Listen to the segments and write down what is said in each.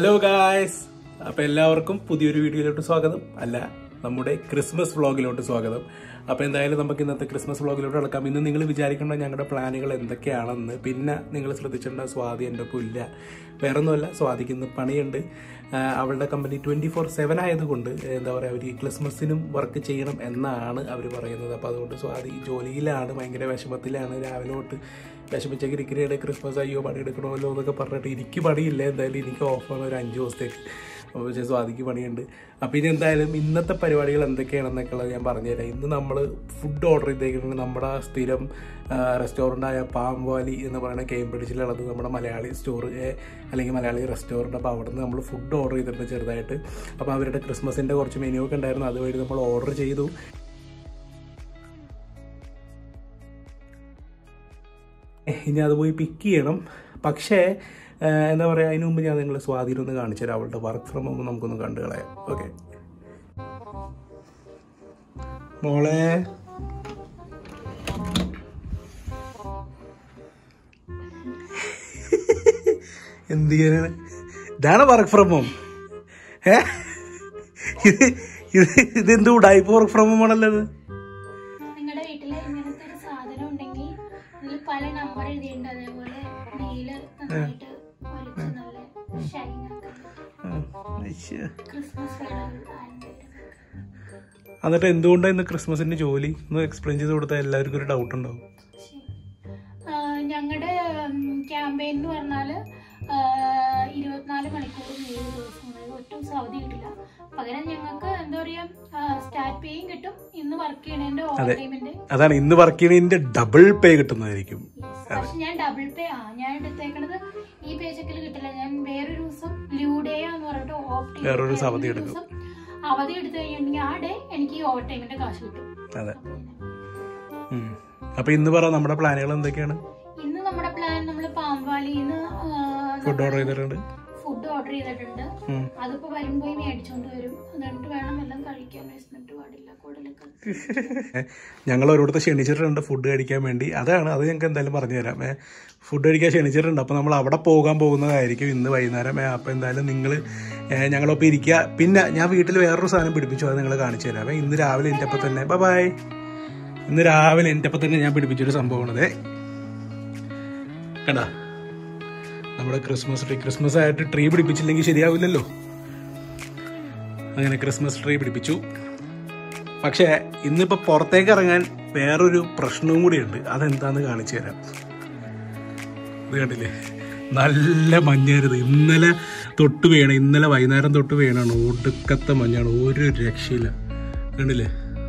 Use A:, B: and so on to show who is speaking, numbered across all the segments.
A: Hello guys അപ്പോൾ എല്ലാവർക്കും പുതിയൊരു വീഡിയോയിലോട്ട് സ്വാഗതം അല്ല നമ്മുടെ ക്രിസ്മസ് വ്ളോഗിലോട്ട് സ്വാഗതം അപ്പോൾ എന്തായാലും നമുക്ക് ഇന്നത്തെ ക്രിസ്മസ് വ്ളോഗിലോട്ട് നടക്കാം ഇന്ന് നിങ്ങൾ വിചാരിക്കേണ്ട ഞങ്ങളുടെ പ്ലാനുകൾ എന്തൊക്കെയാണെന്ന് പിന്നെ നിങ്ങൾ ശ്രദ്ധിച്ചിട്ടുണ്ട സ്വാതി എൻ്റെ ഒപ്പം ഇല്ല വേറെ ഒന്നുമല്ല സ്വാതിക്ക് ഇന്ന് പണിയുണ്ട് ആ, അവളുടെ കമ്പനി ട്വൻറ്റി ഫോർ സെവൻ ആയതുകൊണ്ട് എന്താ പറയുക അവർ ഈ ക്രിസ്മസിനും വർക്ക് ചെയ്യണം എന്നാണ് അവർ പറയുന്നത് അപ്പോൾ അതുകൊണ്ട് സ്വാതി ജോലിയിലാണ് ഭയങ്കര വിഷമത്തിലാണ് രാവിലെ തൊട്ട് വിഷമിച്ചൊക്കെ ഇരിക്കുന്നതിടെ ക്രിസ്മസ് അയ്യോ പണിയെടുക്കണമല്ലോ എന്നൊക്കെ പറഞ്ഞിട്ട് എനിക്ക് പണിയില്ല എന്തായാലും എനിക്ക് ഓഫാണ് ഒരു അഞ്ച് ദിവസത്തേക്ക് അപ്പോൾ പക്ഷേ സ്വാതിക്ക് പണിയുണ്ട് അപ്പോൾ ഇനി എന്തായാലും ഇന്നത്തെ പരിപാടികൾ എന്തൊക്കെയാണെന്നൊക്കെ ഉള്ളത് ഞാൻ പറഞ്ഞുതരാം ഇന്ന് നമ്മൾ ഫുഡ് ഓർഡർ ചെയ്തേക്കുന്നത് നമ്മുടെ ആ സ്ഥിരം റെസ്റ്റോറൻ്റായ പാം വാലി എന്ന് പറയുന്ന കേംബ്രിഡ്ജിലുള്ളത് നമ്മുടെ മലയാളി സ്റ്റോർ അല്ലെങ്കിൽ മലയാളി റെസ്റ്റോറൻറ്റ് അപ്പോൾ അവിടെ നിന്ന് നമ്മൾ ഫുഡ് ഓർഡർ ചെയ്തിട്ടുണ്ട് ചെറുതായിട്ട് അപ്പോൾ അവരുടെ ക്രിസ്മസിൻ്റെ കുറച്ച് മെനു ഒക്കെ ഉണ്ടായിരുന്നു അതുവഴി നമ്മൾ ഓർഡർ ചെയ്തു ഇനി അത് പോയി പിക്ക് ചെയ്യണം പക്ഷേ ആ, എന്താ പറയുക അതിന് മുമ്പ് ഞാൻ നിങ്ങൾ സ്വാധീനം ഒന്ന് കാണിച്ചു തരാം അവളുടെ വർക്ക് ഫ്രം ഹോം നമുക്കൊന്ന് കണ്ടു കളയാം ഓക്കെ മോളെ എന്ത് ചെയ്യാനാണ് ഇതാണ് വർക്ക് ഫ്രം ഹോം ഏ ഇത് ഇത് ഇതെന്ത് ഉടായ്പ വർക്ക് ഫ്രം ഹോം ആണല്ലോ ഇത്
B: നിങ്ങളുടെ വീട്ടില് ഇങ്ങനത്തെ ഒരു സാധനം ഉണ്ടെങ്കിൽ അതിൽ പല നമ്പർ എഴുതിയിട്ടുണ്ട് അതേപോലെ നെയില് നന്നായിട്ട് വലിച്ച് നല്ല ഷൈൻ ക്രിസ്മസ്
A: എന്നിട്ട് എന്തുകൊണ്ടാണ് ഇന്ന് ക്രിസ്മസിന്റെ ജോലി ഒന്ന് എക്സ്പ്ലെയിൻ ചെയ്ത് കൊടുത്താൽ എല്ലാവർക്കും ഒരു ഡൗട്ട് ഉണ്ടാവും
B: ഞങ്ങളുടെ ക്യാമ്പയിൻ എന്ന് പറഞ്ഞാല് ആ, ഇരുപത്തിനാല് മണിക്കൂർ ഏഴ് ദിവസം അതായത് ഒറ്റ ദിവസം അവധി കിട്ടില്ല പകരം ഞങ്ങൾക്ക് എന്താ പറയാ സ്റ്റാർട്ട് പേയും കിട്ടും ഇന്ന് വർക്ക് ചെയ്യണതിന്റെ ഓവർ ടൈമിന്റെ
A: അതാണ് ഇന്ന് വർക്ക് ചെയ്യണതിന്റെ ഡബിൾ പേ കിട്ടുന്നതായിരിക്കും
B: പക്ഷെ ഞാൻ ഡബിൾ പേ ആ ഞാൻ എടുത്തേക്കണത് ഈ പേ ചെക്കിൽ കിട്ടില്ല ഞാൻ വേറൊരു ദിവസം ലൂ ഡേ എന്ന് പറഞ്ഞിട്ട് ഓഫ് ഡേ
A: വേറൊരു ദിവസം അവധി എടുക്കും.
B: ദിവസം അവധി എടുത്തു കഴിഞ്ഞിട്ടുണ്ടെങ്കിൽ ആ ഡേ എനിക്ക് ഈ ഓവർ ടൈമിന്റെ കാശ് കിട്ടും
A: അതെ ഉം. അപ്പൊ ഇന്ന് പറ നമ്മുടെ പ്ലാനുകൾ എന്തൊക്കെയാണ്
B: ഇന്ന് നമ്മുടെ പ്ലാൻ നമ്മൾ പാമ്പാലിന്ന്
A: ഫുഡ് ഓർഡർ ചെയ്തിട്ടുണ്ട്
B: ഫുഡ് ഓർഡർ ചെയ്തിട്ടുണ്ട്
A: ഉം.
B: അതിപ്പോ വരുമ്പോ ഈ മേടിച്ചോണ്ട് വരും എന്നിട്ട് വേണം എല്ലാം കഴിക്കാൻ വിശന്നിട്ട് പാടില്ല കൂടുതലൊക്കെ
A: ഞങ്ങൾ ഓരോരുത്തർ ക്ഷണിച്ചിട്ടുണ്ട് ഫുഡ് കഴിക്കാൻ വേണ്ടി അതാണ് അത് ഞങ്ങൾക്ക് എന്തായാലും പറഞ്ഞു തരാം ഏ, ഫുഡ് കഴിക്കാൻ ക്ഷണിച്ചിട്ടുണ്ട് അപ്പോൾ നമ്മൾ അവിടെ പോകാൻ പോകുന്നതായിരിക്കും ഇന്ന് വൈകുന്നേരം ഏ, അപ്പോൾ എന്തായാലും നിങ്ങൾ ഞങ്ങളൊപ്പം ഇരിക്കുക പിന്നെ ഞാൻ വീട്ടിൽ വേറൊരു സാധനം പിടിപ്പിച്ചു അത് നിങ്ങൾ കാണിച്ചു തരാം ഏ, ഇന്ന് രാവിലെ എൻ്റെ ഒപ്പം തന്നെ ബൈ ബൈ ഇന്ന് രാവിലെ എൻ്റെ ഒപ്പം തന്നെ ഞാൻ പിടിപ്പിച്ചൊരു സംഭവമാണത് കണ്ടാ നമ്മുടെ ക്രിസ്മസ് ട്രീ ക്രിസ്മസ് ആയിട്ട് ട്രീ പിടിപ്പിച്ചില്ലെങ്കിൽ ശരിയാവില്ലല്ലോ അങ്ങനെ ക്രിസ്മസ് ട്രീ പിടിപ്പിച്ചു പക്ഷേ ഇന്നിപ്പോൾ പുറത്തേക്ക് ഇറങ്ങാൻ വേറൊരു പ്രശ്നവും കൂടിയുണ്ട് അതെന്താന്ന് കാണിച്ചു തരാം ഇത് കണ്ടില്ലേ നല്ല മഞ്ഞായിരുന്നു ഇന്നലെ തൊട്ട് വീണ ഇന്നലെ വൈകുന്നേരം തൊട്ട് വീണാണ് ഒടുക്കത്തെ മഞ്ഞാണ് ഒരു രക്ഷയില്ല കണ്ടില്ലേ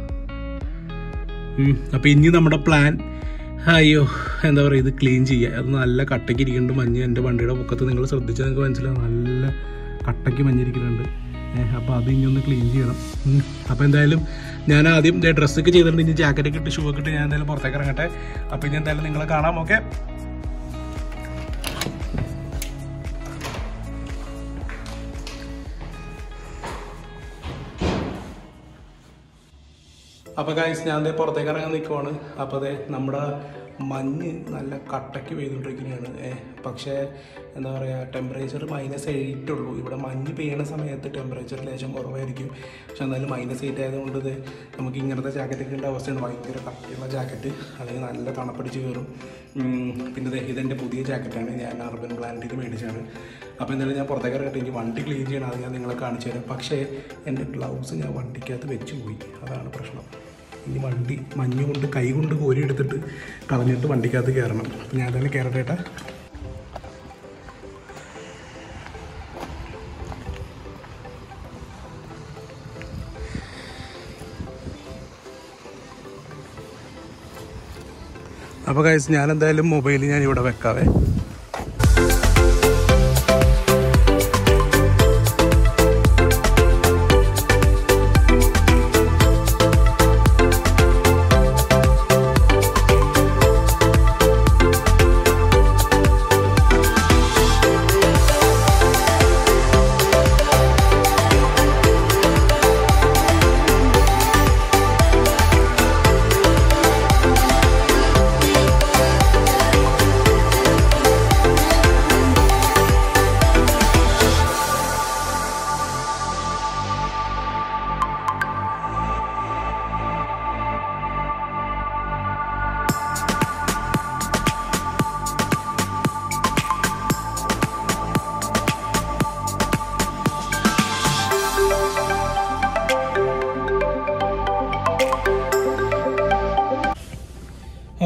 A: ഉം, അപ്പൊ ഇനി നമ്മുടെ പ്ലാൻ അയ്യോ എന്താ പറയുക ഇത് ക്ലീൻ ചെയ്യുക അത് നല്ല കട്ടയ്ക്ക് ഇരിക്കുന്നുണ്ട് മഞ്ഞ് എൻ്റെ വണ്ടിയുടെ പൊക്കത്ത് നിങ്ങൾ ശ്രദ്ധിച്ചാൽ നിങ്ങൾക്ക് മനസ്സിലാവും നല്ല കട്ടയ്ക്ക് മഞ്ഞിരിക്കുന്നുണ്ട് ഏഹ് അപ്പോൾ അത് ഇനി ഒന്ന് ക്ലീൻ ചെയ്യണം ഉം. അപ്പോൾ എന്തായാലും ഞാൻ ആദ്യം ഡ്രസ്സൊക്കെ ചെയ്തിട്ടുണ്ട് ഇനി ജാക്കറ്റൊക്കെ ഇട്ട് ഷൂ ഒക്കെ ഇട്ട് ഞാൻ എന്തായാലും പുറത്തേക്ക് ഇറങ്ങട്ടെ അപ്പോൾ ഇനി എന്തായാലും നിങ്ങളെ കാണാം ഓക്കെ അപ്പോൾ ഗൈസ് ഞാൻ ദേ പുറത്തേക്ക് ഇറങ്ങാൻ നിൽക്കുവാണ് അപ്പോൾ അതെ നമ്മുടെ മഞ്ഞ് നല്ല കട്ടയ്ക്ക് പെയ്തുകൊണ്ടിരിക്കുകയാണ് ഏ പക്ഷേ എന്താ പറയുക ടെമ്പറേച്ചർ മൈനസ് എയ്റ്റ് ഉള്ളൂ ഇവിടെ മഞ്ഞ് പെയ്യണ സമയത്ത് ടെമ്പറേച്ചർ ലേശം കുറവായിരിക്കും പക്ഷെ എന്നാലും മൈനസ് എയ്റ്റ് ആയതുകൊണ്ട് ഇത് നമുക്ക് ഇങ്ങനത്തെ ജാക്കറ്റ് ഇടേണ്ട അവസ്ഥയാണ് ഭയങ്കര കട്ടിയുള്ള ജാക്കറ്റ് അല്ലെങ്കിൽ നല്ല തണുപ്പടിച്ച് കയറും ഉം, പിന്നെ ദേ ഇതെൻ്റെ പുതിയ ജാക്കറ്റാണ് ഞാൻ അർബൻ പ്ലാനറ്റിൽ മേടിച്ചാണ് അപ്പോൾ എന്തായാലും ഞാൻ പുറത്തേക്ക് ഇറങ്ങട്ടെ എനിക്ക് വണ്ടി ക്ലീൻ ചെയ്യണം അത് ഞാൻ നിങ്ങളെ കാണിച്ചു തരാം പക്ഷേ എൻ്റെ ഗ്ലൗസ് ഞാൻ വണ്ടിക്കകത്ത് വെച്ച് പോയി അതാണ് പ്രശ്നം ഇനി വണ്ടി മഞ്ഞ് കൊണ്ട് കൈ കൊണ്ട് കോരി എടുത്തിട്ട് കളഞ്ഞിട്ട് വണ്ടിക്കകത്ത് കയറണം അപ്പം ഞാൻ എന്തായാലും കയറട്ടെ ഏട്ടാ അപ്പോൾ കഴിച്ച് ഞാൻ എന്തായാലും മൊബൈൽ ഞാൻ ഇവിടെ വെക്കാവേ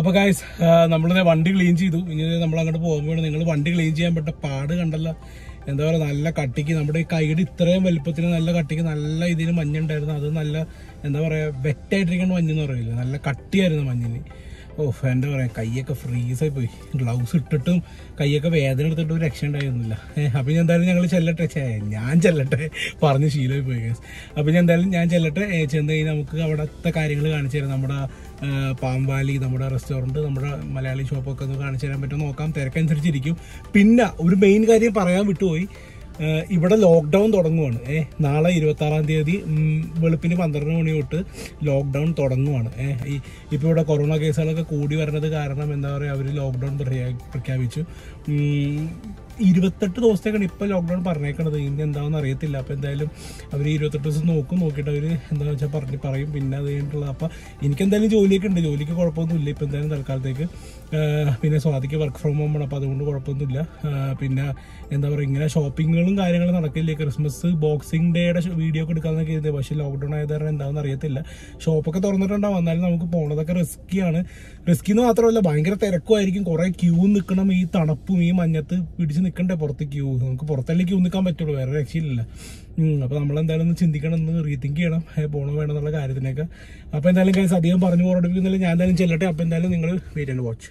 A: അപ്പൊ ഗായ്സ് നമ്മളിത് വണ്ടി ക്ലീൻ ചെയ്തു ഇനി നമ്മൾ അങ്ങോട്ട് പോകുമ്പോൾ നിങ്ങൾ വണ്ടി ക്ലീൻ ചെയ്യാൻ പറ്റ പാട് കണ്ടല്ല എന്താ പറയുക നല്ല കട്ടിക്ക് നമ്മുടെ ഈ കൈയുടെ ഇത്രയും വലുപ്പത്തിന് നല്ല കട്ടിക്ക് നല്ല ഇതിന് മഞ്ഞുണ്ടായിരുന്നു അത് നല്ല എന്താ പറയുക വെറ്റായിട്ടിരിക്കുന്ന മഞ്ഞെന്ന് പറയില്ല നല്ല കട്ടിയായിരുന്നു മഞ്ഞിന് ഓ എന്താ പറയാ കൈയൊക്കെ ഫ്രീസായി പോയി ഗ്ലൗസ് ഇട്ടിട്ടും കൈയൊക്കെ വേദന എടുത്തിട്ടും ഒരു രക്ഷ ഉണ്ടായിരുന്നില്ല ഏഹ് അപ്പൊ ഞാൻ എന്തായാലും ഞങ്ങൾ ചെല്ലട്ടെ ഛേ, ഞാൻ ചെല്ലട്ടെ പറഞ്ഞ് ശീലമായി പോയി guys. അപ്പൊ ഞാൻ എന്തായാലും ഞാൻ ചെല്ലട്ടെ ഏ, ചെന്ന് കഴിഞ്ഞാൽ നമുക്ക് അവിടുത്തെ കാര്യങ്ങൾ കാണിച്ചു തരാം നമ്മുടെ ആ, പാമ്പാലി നമ്മുടെ റെസ്റ്റോറൻറ്റ് നമ്മുടെ മലയാളി ഷോപ്പൊക്കെ ഒന്ന് കാണിച്ചു തരാൻ പറ്റുമോ നോക്കാം തിരക്കനുസരിച്ചിരിക്കും പിന്നെ ഒരു മെയിൻ കാര്യം പറയാൻ വിട്ടുപോയി ഏഹ് ഇവിടെ ലോക്ക്ഡൗൺ തുടങ്ങുവാണ് ഏഹ് നാളെ ഇരുപത്തി ആറാം തീയതി ഉം, വെളുപ്പിന് പന്ത്രണ്ട് മണി തൊട്ട് ലോക്ക്ഡൗൺ തുടങ്ങുവാണ് ഏഹ് ഈ ഇപ്പോൾ ഇവിടെ കൊറോണ കേസുകളൊക്കെ കൂടി വരുന്നത് കാരണം എന്താ പറയുക അവർ ലോക്ക്ഡൗൺ പ്രഖ്യാപിച്ചു ഉം, ഇരുപത്തെട്ട് ദിവസത്തേക്കാണ് ഇപ്പോൾ ലോക്ക്ഡൗൺ പറഞ്ഞേക്കണത് ഇനി എന്താണെന്ന് അറിയത്തില്ല അപ്പോൾ എന്തായാലും അവർ ഇരുപത്തെട്ട് ദിവസം നോക്കും നോക്കിയിട്ട് അവർ എന്താണെന്ന് വെച്ചാൽ പറഞ്ഞ് പറയും പിന്നെ അത് കഴിഞ്ഞിട്ടുള്ളത് അപ്പോൾ എനിക്ക് എന്തായാലും ജോലിയൊക്കെ ഉണ്ട് ജോലിക്ക് കുഴപ്പമൊന്നുമില്ല ഇപ്പോൾ എന്തായാലും തൽക്കാലത്തേക്ക് ആഹ് പിന്നെ സ്വാതിക്ക് വർക്ക് ഫ്രം ഹോം ആണ് അപ്പോൾ അതുകൊണ്ട് കുഴപ്പമൊന്നുമില്ല ആഹ് പിന്നെ എന്താ പറയുക ഇങ്ങനെ ഷോപ്പിങ്ങുകളും കാര്യങ്ങളും നടക്കില്ല ക്രിസ്മസ് ബോക്സിംഗ് ഡേയുടെ വീഡിയോ ഒക്കെ എടുക്കാമെന്നൊക്കെ ചെയ്തത് പക്ഷേ ലോക്ക്ഡൗൺ ആയത് കാരണം എന്താണെന്ന് അറിയത്തില്ല ഷോപ്പൊക്കെ തുറന്നിട്ടുണ്ടാവും എന്നാലും നമുക്ക് പോണതൊക്കെ റിസ്ക്കിയാണ് റിസ്കി എന്ന് മാത്രമല്ല ഭയങ്കര തിരക്കുമായിരിക്കും കുറേ ക്യൂ നിൽക്കണം ഈ തണുപ്പും ഈ മഞ്ഞത്ത് പിടിച്ച് നിൽക്കണ്ടേ പുറത്ത് ക്യൂ നമുക്ക് പുറത്തല്ലേ ക്യൂ നിൽക്കാൻ പറ്റുള്ളൂ വേറെ രക്ഷയില്ല അപ്പോൾ നമ്മൾ എന്തായാലും ഒന്ന് ചിന്തിക്കണം ഒന്ന് റീതിങ്ക് ചെയ്യണം ഏ, പോണോ വേണം എന്നുള്ള കാര്യത്തിനൊക്കെ അപ്പോൾ എന്തായാലും കേസ് അധികം പറഞ്ഞു പോറടിപ്പിക്കുന്നില്ല ഞാൻ എന്തായാലും ചെല്ലട്ടെ അപ്പോൾ എന്തായാലും നിങ്ങൾ വെയിറ്റ് ആൻഡ് വാച്ച്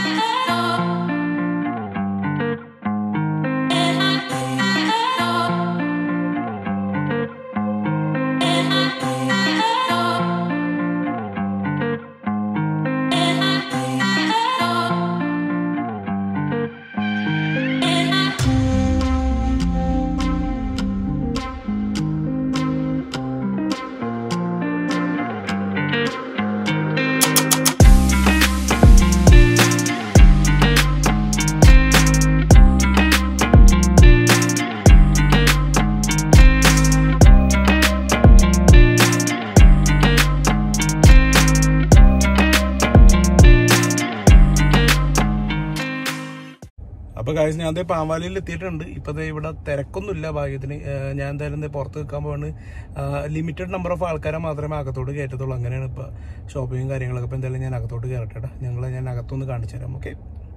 A: അപ്പോൾ കാര്യം ഞാൻ ദേ പാമ്പാലിയിൽ എത്തിയിട്ടുണ്ട് ഇപ്പോൾ ദേ ഇവിടെ തിരക്കൊന്നുമില്ല ഭാഗ്യത്തിന് ഏഹ് ഞാൻ എന്തായാലും ദേ പുറത്ത് നിൽക്കാൻ പോവാണ് ലിമിറ്റഡ് നമ്പർ ഓഫ് ആൾക്കാരെ മാത്രമേ അകത്തോട്ട് കയറ്റത്തുള്ളൂ അങ്ങനെയാണ് ഇപ്പോൾ ഷോപ്പിങ്ങും കാര്യങ്ങളൊക്കെ അപ്പോൾ എന്തായാലും ഞാൻ അകത്തോട്ട് കയറട്ടെ ഞങ്ങൾ ഞാൻ അകത്തൊന്ന് കാണിച്ചു തരാം ഓക്കെ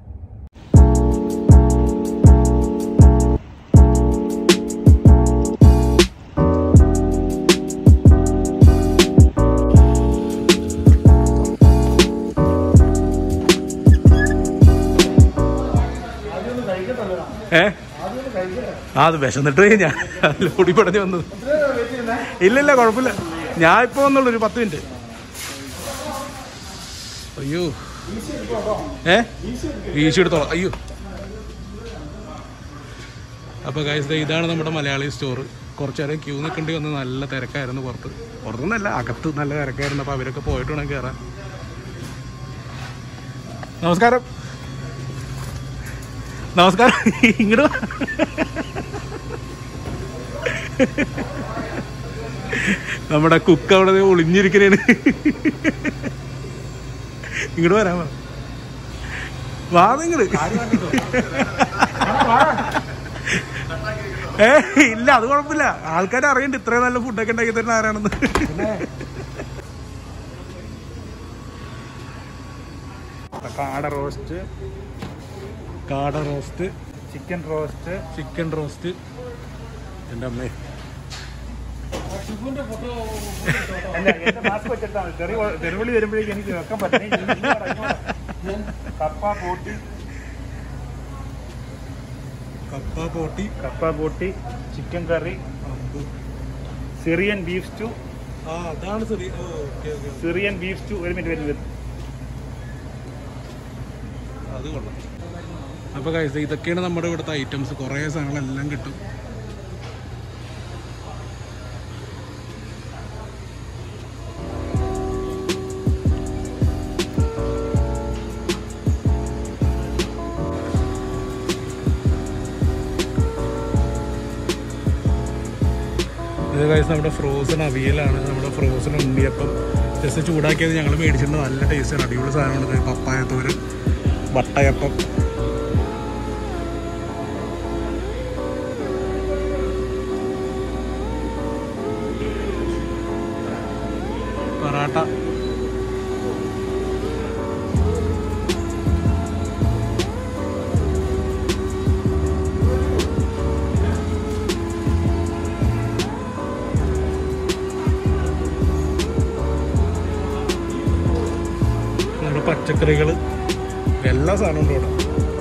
A: ഏ ആ അത് വിശന്നിട്ട് ഞാൻ ഓടി പടഞ്ഞു വന്നത് ഇല്ല ഇല്ല കുഴപ്പമില്ല ഞാൻ ഇപ്പൊ വന്നുള്ളൂ ഒരു പത്ത് മിനിറ്റ് അയ്യോ ഏ വീശി എടുത്തോളാം അയ്യോ അപ്പോൾ ഗൈസ് ഇതാണ് നമ്മുടെ മലയാളി സ്റ്റോർ കുറച്ച് നേരം ക്യൂ നിൽക്കേണ്ടി വന്ന് നല്ല തിരക്കായിരുന്നു പുറത്ത് പുറത്തുനിന്നല്ല അകത്ത് നല്ല തിരക്കായിരുന്നു അപ്പോൾ അവരൊക്കെ പോയിട്ട് വേണം കയറാൻ നമസ്കാരം നമസ്കാരം ഇങ്ങോട്ട് വാ. നമ്മുടെ കുക്ക് അവിടെ ദേ ഒളിഞ്ഞിരിക്കണേണ് ഇങ്ങോട്ട് വരാൻ പറ വാ നിങ്ങള് ഏ ഇല്ല അത് കുഴപ്പമില്ല ആൾക്കാർ അറിയണ്ട് ഇത്രയും നല്ല ഫുഡൊക്കെ ഉണ്ടാക്കി തരുന്ന ആരാണെന്ന്
C: കാട റോസ്റ്റ്
A: കാട roast
C: chicken roast
A: chicken roast എൻ്റെ അമ്മേ
C: അല്ല എന്റെ മാസ്ക് വെച്ചിട്ടാണ് തെറി തെരുവിളി വരുമ്പോഴേക്ക് എനിക്ക് വെക്കാൻ പറ്റില്ല കപ്പ പോട്ടി
A: കപ്പ പോട്ടി
C: കപ്പ പോട്ടി chicken curry Syrian beef stew
A: ആ അതാണ് ശരി okay okay
C: Syrian beef stew ഒരു മിനിറ്റ് വരുന്നത്
A: അത് കൊള്ളാം അപ്പോൾ കഴിച്ച ഇതൊക്കെയാണ് നമ്മുടെ ഇവിടുത്തെ ഐറ്റംസ് കുറേ സാധനങ്ങളെല്ലാം കിട്ടും ഇത് കഴിച്ച് നമ്മുടെ ഫ്രോസൺ അവിയലാണ് നമ്മുടെ ഫ്രോസൺ ഉണ്ണിയപ്പം ജസ്റ്റ് ചൂടാക്കിയത് ഞങ്ങൾ മേടിച്ചിട്ടുണ്ട് നല്ല ടേസ്റ്റാണ് അടിപൊളി സാധനമാണ് ഇത് പപ്പായത്തോരൻ വട്ടയപ്പം പൊറാട്ട പച്ചക്കറികൾ എല്ലാ സാധനവും ഉണ്ട് ഇവിടെ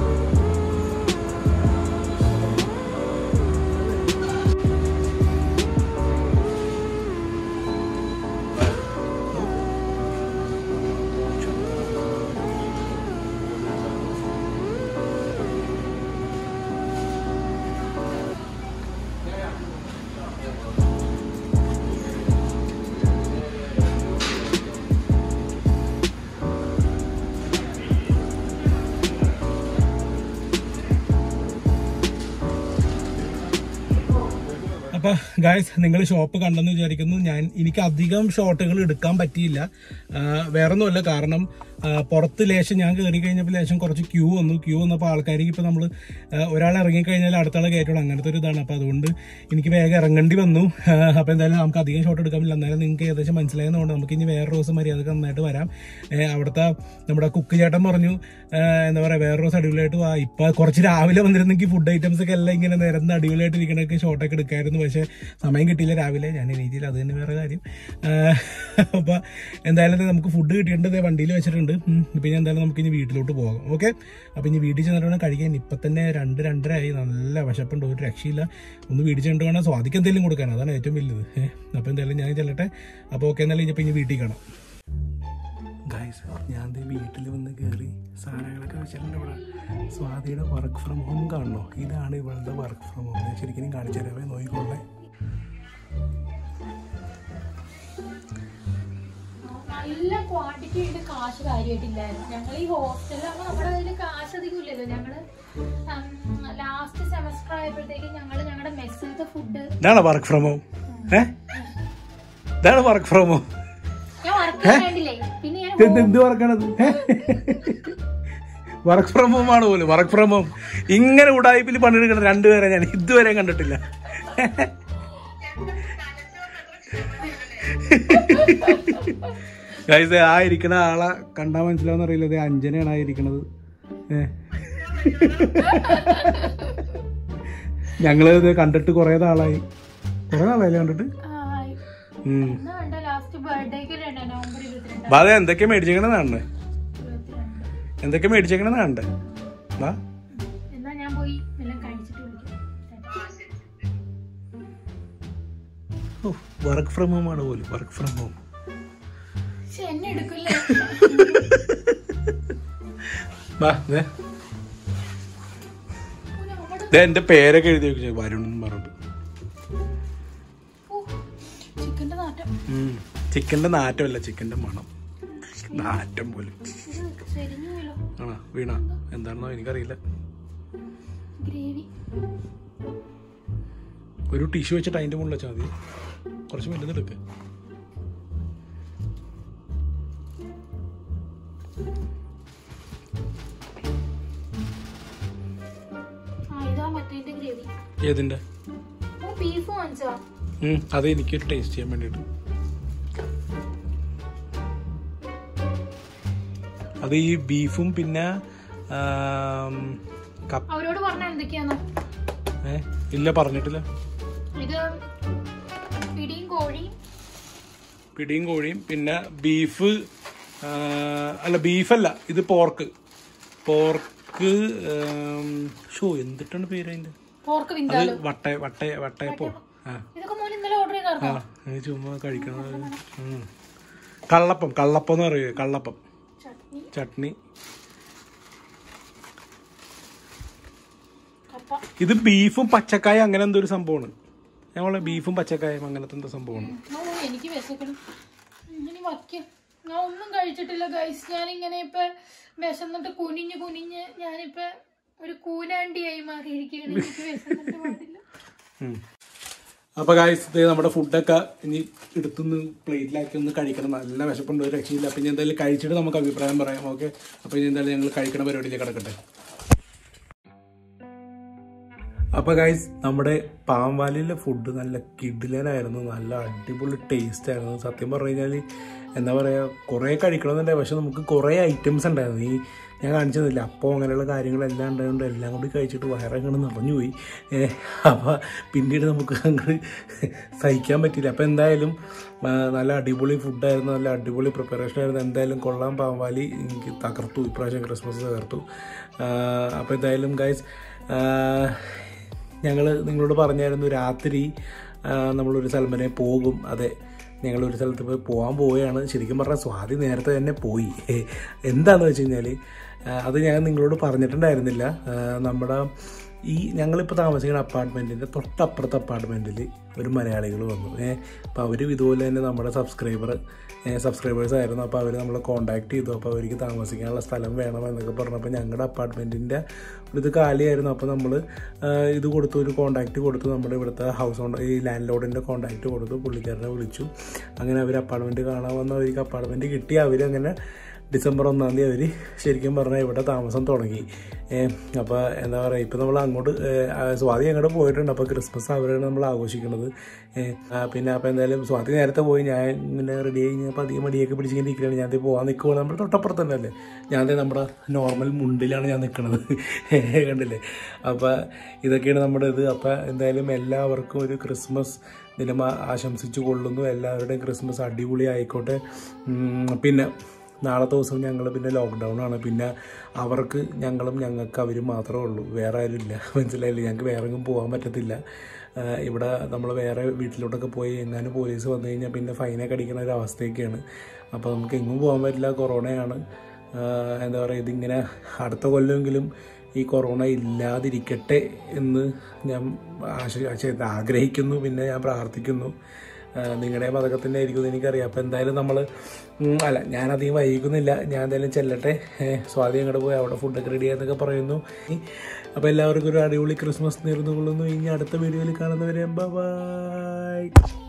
A: അപ്പൊ ഗായ്സ് നിങ്ങൾ ഷോപ്പ് കണ്ടെന്ന് വിചാരിക്കുന്നു ഞാൻ എനിക്ക് അധികം ഷോട്ടുകൾ എടുക്കാൻ പറ്റിയില്ല ആ, വേറൊന്നുമല്ല കാരണം ആ, പുറത്ത് ലേശം ഞാൻ കയറി കഴിഞ്ഞപ്പോൾ ലേശം കുറച്ച് ക്യൂ വന്നു ക്യൂ വന്നപ്പോൾ ആൾക്കാർക്ക് ഇപ്പൊ നമ്മൾ ഒരാൾ ഇറങ്ങിക്കഴിഞ്ഞാൽ അടുത്ത ആൾ കയറ്റണം അങ്ങനത്തെ ഒരു ഇതാണ് അപ്പൊ അതുകൊണ്ട് എനിക്ക് വേഗം ഇറങ്ങേണ്ടി വന്നു ആ, അപ്പൊ എന്തായാലും നമുക്ക് അധികം ഷോട്ട് എടുക്കാൻ പറ്റില്ല എന്നാലും നിങ്ങൾക്ക് ഏകദേശം മനസ്സിലായതുകൊണ്ട് നമുക്ക് ഇനി വേറെ ദിവസം മര്യാദക്ക് നന്നായിട്ട് വരാം ഏ, അവിടുത്തെ നമ്മുടെ കുക്ക് ചേട്ടൻ പറഞ്ഞു ആ, എന്താ പറയാ വേറെ ദിവസം അടിപൊളിയായിട്ട് വാ ഇപ്പൊ കുറച്ച് രാവിലെ വന്നിരുന്നെങ്കിൽ ഫുഡ് ഐറ്റംസ് ഒക്കെ എല്ലാം ഇങ്ങനെ നിരന്ന് അടിപൊളിയായിട്ട് ഇരിക്കണൊക്കെ ഷോട്ടൊക്കെ എടുക്കായിരുന്നു പക്ഷെ സമയം കിട്ടിയില്ല രാവിലെ ഞാൻ എണീറ്റില്ല അത് തന്നെ വേറെ കാര്യം ആ, അപ്പൊ എന്തായാലും ദേ നമുക്ക് ഫുഡ് കിട്ടിയിട്ടുണ്ട് വണ്ടിയിൽ വെച്ചിട്ടുണ്ട് ഉം, ഇപ്പൊ ഇനി എന്തായാലും നമുക്ക് ഇനി വീട്ടിലോട്ട് പോകാം ഓക്കെ അപ്പൊ ഇനി വീട്ടിൽ ചെന്നിട്ട് വേണം കഴിക്കാൻ ഇപ്പൊ തന്നെ രണ്ട് രണ്ടര ആയി നല്ല വിശപ്പുണ്ട് ഒരു രക്ഷയില്ല ഒന്ന് വീട്ടിൽ ചെന്നിട്ട് വേണം സ്വാദിക്ക് എന്തെങ്കിലും കൊടുക്കാൻ അതാണ് ഏറ്റവും വലുത് ഏഹ് അപ്പൊ എന്തായാലും ഞാൻ ചെല്ലട്ടെ അപ്പൊ ഓക്കെ എന്തായാലും ഇനിയിപ്പോ ഇനി വീട്ടിൽ കാണാം ഗൈസ് ഞാൻ ദേ വീട്ടിൽ വന്ന് കയറി സാധനങ്ങളൊക്കെ വെച്ചിട്ടുണ്ട് ഇവിടെ സ്വാതിയുടെ വർക്ക് ഫ്രം ഹോം കാണണോ ഇതാണ് ഇവളുടെ വർക്ക് ഫ്രം ഹോം ഞാൻ ശരിക്കും കാണിച്ചു തരാമേ നോക്കിക്കൊള്ളേ
B: നല്ല ക്വാണ്ടിറ്റി ഉണ്ട് കാശ് കാര്യമായിട്ടില്ലായിരുന്നു ഞങ്ങൾ ഈ ഹോസ്റ്റലിലാകുമ്പോൾ നമ്മുടെ കയ്യിൽ കാശ് അധികം ഇല്ലല്ലോ ഞങ്ങള് ലാസ്റ്റ് സെമസ്റ്റർ ആയപ്പോഴത്തേക്ക് ഞങ്ങൾ ഞങ്ങളുടെ മെസ്സിലത്തെ ഫുഡ്
A: ഇതാണ് വർക്ക് ഫ്രം ഹോം ഏ ഇതാണ് വർക്ക് ഫ്രം ഹോം
B: ഞാൻ വർക്ക് ചെയ്യണ്ടില്ലേ പിന്നെ ഞാൻ
A: എന്ത് എന്ത് വർക്കാണത് വർക്ക് ഫ്രം ഹോം ആണ് പോലും വർക്ക് ഫ്രം ഹോം ഇങ്ങനെ ഉടായ്പിൽ പണിയെടുക്കുന്ന രണ്ടുപേരെ ഞാൻ ഇതുവരെ കണ്ടിട്ടില്ല ഗൈസ് ആ ഇരിക്കണ ആളെ കണ്ടാ മനസ്സിലാവുന്ന അറിയില്ല ഇത് അഞ്ജനയാണ് ആ ഇരിക്കണത് ഏ. ഞങ്ങള് ഇത് കണ്ടിട്ട് കുറെ നാളായി കുറെ നാളായില്ലേ കണ്ടിട്ട്
B: ആയി.
A: ഉം
B: എന്നാ വേണ്ട ലാസ്റ്റ് ബർത്ത്ഡേക്ക് രണ്ട് നവംബർ ഇരുപത്തിരണ്ട്
A: ബാധ എന്തൊക്കെ മേടിച്ചേക്കണെന്നാണ്
B: ഇരുപത്തിരണ്ട്
A: എന്തൊക്കെ മേടിച്ചേക്കണെന്നാണ്ട് വാ
B: എന്നാ ഞാൻ പോയി എല്ലാം കഴിച്ചിട്ട് വിളിക്കാം
A: വർക്ക് ഫ്രം ഹോം ആണ് പോലും വർക്ക് ഫ്രം ഹോം
B: പക്ഷെ എന്നെ എടുക്കില്ലേ
A: വാ ദേ. ദേ എന്റെ പേരൊക്കെ എഴുതി വെച്ചു വരുൺ എന്ന് പറഞ്ഞിട്ട്
B: ചിക്കന്റെ നാട്ടം
A: ചിക്കന്റെ നാറ്റമല്ല ചിക്കന്റെ മണം നാറ്റം പോലും
B: ഇത് ചെരിഞ്ഞു പോയല്ലോ
A: ആണോ വീണ എന്താണെന്നോ എനിക്കറിയില്ല
B: ഗ്രേവി
A: ഒരു ടിഷ്യൂ വെച്ചിട്ട് അതിന്റെ മുകളിൽ വെച്ചാൽ മതി കുറച്ച് വലുതെടുക്ക്
B: ആ ഇതാ മറ്റേന്റെ ഗ്രേവി
A: ഏതിന്റെ
B: ഓ ബീഫ് വാങ്ങിച്ചാ
A: ഉം, അത് എനിക്ക് ടേസ്റ്റ് ചെയ്യാൻ വേണ്ടിയിട്ട് അത് ഈ ബീഫും പിന്നെ ആം, കപ്പ
B: അവരോട് പറഞ്ഞ എന്തൊക്കെയാന്ന്
A: ഏ ഇല്ല പറഞ്ഞിട്ടില്ല
B: ഇത് പിടിയും കോഴിയും
A: പിടിയും കോഴിയും പിന്നെ ബീഫ് ആ, അല്ല ബീഫല്ല ഇത് പോർക്ക് പോർക്ക് ഷോ എന്തിട്ടാണ് പേര് അതിന്റെ
B: പോർക്ക്
A: അത്
B: വിന്താലോ
A: വട്ട വട്ട വട്ടയപ്പോ ആ
B: ഇതൊക്കെ മോൻ ഇന്നലെ ഓർഡർ ചെയ്താർന്നോ
A: ആ ഇത് ചുമ്മാ കഴിക്കണത് ഉം. കള്ളപ്പം കള്ളപ്പം എന്ന് പറയുക കള്ളപ്പം
B: ചട്നി
A: ചട്നി
B: കപ്പ
A: ഇത് ബീഫും പച്ചക്കായ അങ്ങനെ എന്തോ ഒരു സംഭവമാണ് ഞങ്ങളെ ബീഫും പച്ചക്കായും അങ്ങനത്തെ എന്തോ സംഭവമാണ്
B: ഓ എനിക്ക് വിശക്കണം ഇനി വയ്ക്ക ഞാൻ ഒന്നും കഴിച്ചിട്ടില്ല ഗൈസ് ഞാനിങ്ങനെ ഇപ്പൊ വിശന്നിട്ട് കുനിഞ്ഞ് കുനിഞ്ഞ് ഞാനിപ്പൊ ഒരു കൂനാണ്ടിയായി മാറിയിരിക്കുകയാണ് എനിക്ക് വിശന്നിട്ട് പാടില്ല
A: ഉം. അപ്പൊ ഗായ്സ് ഇത് നമ്മുടെ ഫുഡൊക്കെ ഇനി എടുത്തുനിന്ന് പ്ലേറ്റിലാക്കി ഒന്ന് കഴിക്കണം നല്ല വിശപ്പുണ്ട് ഒരു രക്ഷയില്ല അപ്പൊ ഇനി എന്തായാലും കഴിച്ചിട്ട് നമുക്ക് അഭിപ്രായം പറയാം ഓക്കെ അപ്പൊ ഇനി എന്തായാലും ഞങ്ങൾ കഴിക്കണ പരിപാടിയിലേക്ക് കിടക്കട്ടെ അപ്പോൾ ഗൈസ് നമ്മുടെ പാമ്പാലിലെ ഫുഡ് നല്ല കിഡിലനായിരുന്നു നല്ല അടിപൊളി ടേസ്റ്റ് ആയിരുന്നു സത്യം പറഞ്ഞു കഴിഞ്ഞാൽ എന്താ പറയുക കുറേ കഴിക്കണമെന്നുണ്ടായി പക്ഷെ നമുക്ക് കുറേ ഐറ്റംസ് ഉണ്ടായിരുന്നു ഈ ഞാൻ കാണിച്ചു തന്നില്ല അപ്പോൾ അങ്ങനെയുള്ള കാര്യങ്ങളെല്ലാം ഉണ്ടായതുകൊണ്ട് എല്ലാം കൂടി കഴിച്ചിട്ട് വയറങ്ങോട്ട് നിറഞ്ഞുപോയി അപ്പോൾ പിന്നീട് നമുക്ക് അങ്ങോട്ട് സഹിക്കാൻ പറ്റില്ല അപ്പോൾ എന്തായാലും ആ, നല്ല അടിപൊളി ഫുഡായിരുന്നു നല്ല അടിപൊളി പ്രിപ്പറേഷൻ ആയിരുന്നു എന്തായാലും കൊള്ളാം പാമ്പാലി എനിക്ക് തകർത്തു ഇപ്രാവശ്യം ക്രിസ്മസ് തകർത്തു അപ്പോൾ എന്തായാലും ഗൈസ് ഞങ്ങൾ നിങ്ങളോട് പറഞ്ഞായിരുന്നു രാത്രി ആ, നമ്മളൊരു സ്ഥലം വരെ പോകും അതെ ഞങ്ങളൊരു സ്ഥലത്ത് പോയി പോകാൻ പോവുകയാണ് ശരിക്കും പറഞ്ഞാൽ സ്വാതി നേരത്തെ തന്നെ പോയി എന്താണെന്ന് വെച്ച് കഴിഞ്ഞാൽ അത് ഞാൻ നിങ്ങളോട് പറഞ്ഞിട്ടുണ്ടായിരുന്നില്ല ആ, നമ്മുടെ ഈ ഞങ്ങളിപ്പോൾ താമസിക്കുന്ന അപ്പാർട്ട്മെൻറ്റിൻ്റെ തൊട്ടപ്പുറത്തെ അപ്പാർട്ട്മെൻറ്റിൽ ഒരു മലയാളികൾ വന്നു ഏഹ് അപ്പോൾ അവരും ഇതുപോലെ തന്നെ നമ്മുടെ സബ്സ്ക്രൈബർ സബ്സ്ക്രൈബേഴ്സ് ആയിരുന്നു അപ്പോൾ അവർ നമ്മളെ കോൺടാക്ട് ചെയ്തു അപ്പോൾ അവർക്ക് താമസിക്കാനുള്ള സ്ഥലം വേണം എന്നൊക്കെ പറഞ്ഞപ്പോൾ ഞങ്ങളുടെ അപ്പാർട്ട്മെൻറ്റിൻ്റെ ഇത് കാലിയായിരുന്നു അപ്പോൾ നമ്മൾ ഇത് കൊടുത്തു ഒരു കോൺടാക്റ്റ് കൊടുത്തു നമ്മുടെ ഇവിടുത്തെ ഹൗസ് ഓണർ ഈ ലാൻഡ് ലോഡിൻ്റെ കോൺടാക്റ്റ് കൊടുത്തു പുള്ളിക്കാരനെ വിളിച്ചു അങ്ങനെ അവർ അപ്പാർട്ട്മെൻറ്റ് കാണാൻ വന്ന അവർക്ക് അപ്പാർട്ട്മെൻറ്റ് കിട്ടി അവരങ്ങനെ ഡിസംബർ ഒന്നാം തീയതി അവർ ശരിക്കും പറഞ്ഞാൽ ഇവിടെ താമസം തുടങ്ങി അപ്പോൾ എന്താ പറയുക ഇപ്പോൾ നമ്മൾ അങ്ങോട്ട് ഏ, ആ, സ്വാതി അങ്ങോട്ട് പോയിട്ടുണ്ട് അപ്പോൾ ക്രിസ്മസ് അവരാണ് നമ്മൾ ആഘോഷിക്കുന്നത് ഏ, ആ, പിന്നെ അപ്പോൾ എന്തായാലും സ്വാതി നേരത്തെ പോയി ഞാൻ ഇങ്ങനെ റെഡി ആയി കഴിഞ്ഞപ്പോൾ അധികം മടിയൊക്കെ പിടിച്ചിങ്ങനെ ഇരിക്കുകയാണ് ഞാൻ ദേ പോകാൻ നിൽക്കുവാണ് നമ്മുടെ തൊട്ടപ്പുറത്ത് തന്നെ അല്ലേ ഞാൻ ദേ നമ്മുടെ നോർമൽ മുണ്ടിലാണ് ഞാൻ നിൽക്കുന്നത് കണ്ടില്ലേ അപ്പോൾ ഇതൊക്കെയാണ് നമ്മുടെ ഇത് അപ്പോൾ എന്തായാലും എല്ലാവർക്കും ഒരു ക്രിസ്മസ് ദിനം ആ- ആശംസിച്ചു കൊള്ളുന്നു എല്ലാവരുടെയും ക്രിസ്മസ് അടിപൊളി ആയിക്കോട്ടെ ഉം, പിന്നെ നാളത്തെ ദിവസം ഞങ്ങൾ പിന്നെ ലോക്ക്ഡൗൺ ആണ് പിന്നെ അവർക്ക് ഞങ്ങളും ഞങ്ങൾക്ക് അവരും മാത്രമേ ഉള്ളൂ വേറെ ആരും ഇല്ല മനസ്സിലായില്ലേ ഞങ്ങൾക്ക് വേറെ എങ്ങും പോകാൻ പറ്റത്തില്ല ആ, ഇവിടെ നമ്മൾ വേറെ വീട്ടിലോട്ടൊക്കെ പോയി എങ്ങാനും പോലീസ് വന്നു കഴിഞ്ഞാൽ പിന്നെ ഫൈനൊക്കെ അടിക്കുന്ന ഒരു അവസ്ഥയൊക്കെയാണ് അപ്പോൾ നമുക്ക് എങ്ങും പോകാൻ പറ്റില്ല കൊറോണയാണ് ആ, എന്താ പറയുക ഇതിങ്ങനെ അടുത്ത കൊല്ലമെങ്കിലും ഈ കൊറോണ ഇല്ലാതിരിക്കട്ടെ എന്ന് ഞാൻ ആശ ആശ- ആഗ്രഹിക്കുന്നു പിന്നെ ഞാൻ പ്രാർത്ഥിക്കുന്നു നിങ്ങളുടെ മതകത്തിൻ്റെ ആയിരിക്കും എനിക്കറിയാം അപ്പോൾ എന്തായാലും നമ്മൾ അല്ല ഞാൻ അധികം വൈകുന്നില്ല ഞാൻ എന്തായാലും ചെല്ലട്ടെ ഏ, സ്വാതി അങ്ങോട്ട് പോയി അവിടെ ഫുഡൊക്കെ റെഡി ആയെന്നൊക്കെ പറയുന്നു അപ്പോൾ എല്ലാവർക്കും ഒരു അടിപൊളി ക്രിസ്മസ് നേർന്നു കൊള്ളുന്നു ഇനി അടുത്ത വീഡിയോയിൽ കാണുന്നവരെ ബൈ